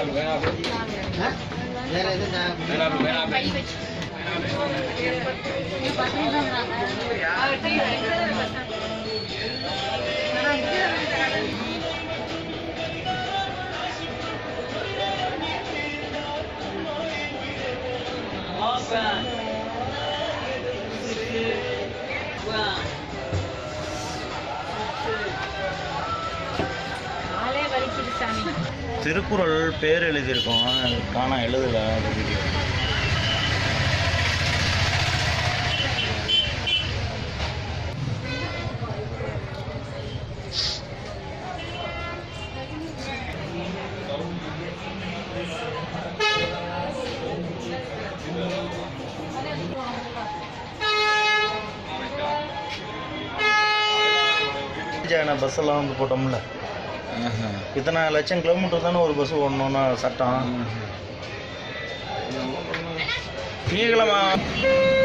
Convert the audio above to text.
வேற எதுவும் ஆளே வலிக்குது சாமி திருக்குறள் பேர் எழுதியிருக்கோம் காணா எழுதலை அது வீடியோ பஸ் எல்லாம் வந்து போட்டோம்ல இத்தனை லட்சம் கிலோமீட்டர் தானே ஒரு பஸ் ஓடணும்னா சட்டம் திங்கக்கிழமை